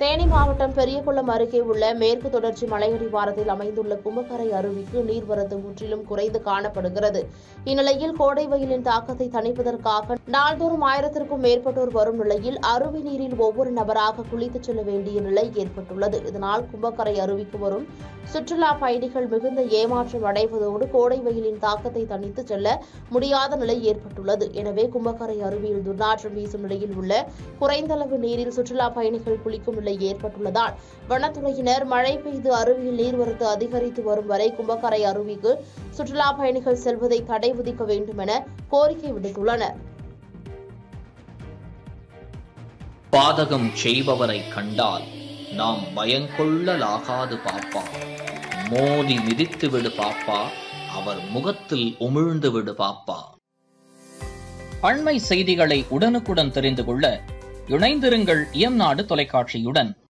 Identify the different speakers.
Speaker 1: தேனி மாவட்டம் பெரியகுளம் அருகே உள்ள மேற்கு தொடர்ச்சி மலையடிவாரத்தில் அமைந்துள்ள கும்பக்கரை அருவிக்கு நீர்வரத்து முற்றிலும் குறைந்து காணப்படுகிறது இந்நிலையில் கோடை வெயிலின் தாக்கத்தை தணிப்பதற்காக நாள்தோறும் ஆயிரத்திற்கும் மேற்பட்டோர் வரும் நிலையில் அருவி நீரில் ஒவ்வொரு நபராக குளித்துச் செல்ல வேண்டிய நிலை ஏற்பட்டுள்ளது இதனால் கும்பக்கரை அருவிக்கு வரும் சுற்றுலா பயணிகள் மிகுந்த ஏமாற்றம் அடைவதோடு கோடை வெயிலின் தாக்கத்தை தணித்து செல்ல முடியாத நிலை ஏற்பட்டுள்ளது எனவே கும்பக்கரை அருவியில் துர்நாற்றம் வீசும் நிலையில் உள்ள குறைந்தளவு நீரில் சுற்றுலா பயணிகள் குளிக்கும் நிலை ஏற்பட்டுள்ளதால் வனத்துறையினர் மழை பெய்து அருவியில் நீர்வரத்து அதிகரித்து வரும் வரை கும்பக்கரை அருவிக்கு சுற்றுலா பயணிகள் செல்வதை தடை விதிக்க வேண்டும் என கோரிக்கை விடுத்துள்ளனர்
Speaker 2: பாதகம் செய்பவரை கண்டால் நாம் பயங்கொள்ளலாகாது பாப்பா மோதி மிதித்து விடு பாப்பா அவர் முகத்தில் உமிழ்ந்து விடு பாப்பா அண்மை செய்திகளை உடனுக்குடன் தெரிந்து கொள்ள இணைந்திருங்கள் இயம்நாடு தொலைக்காட்சியுடன்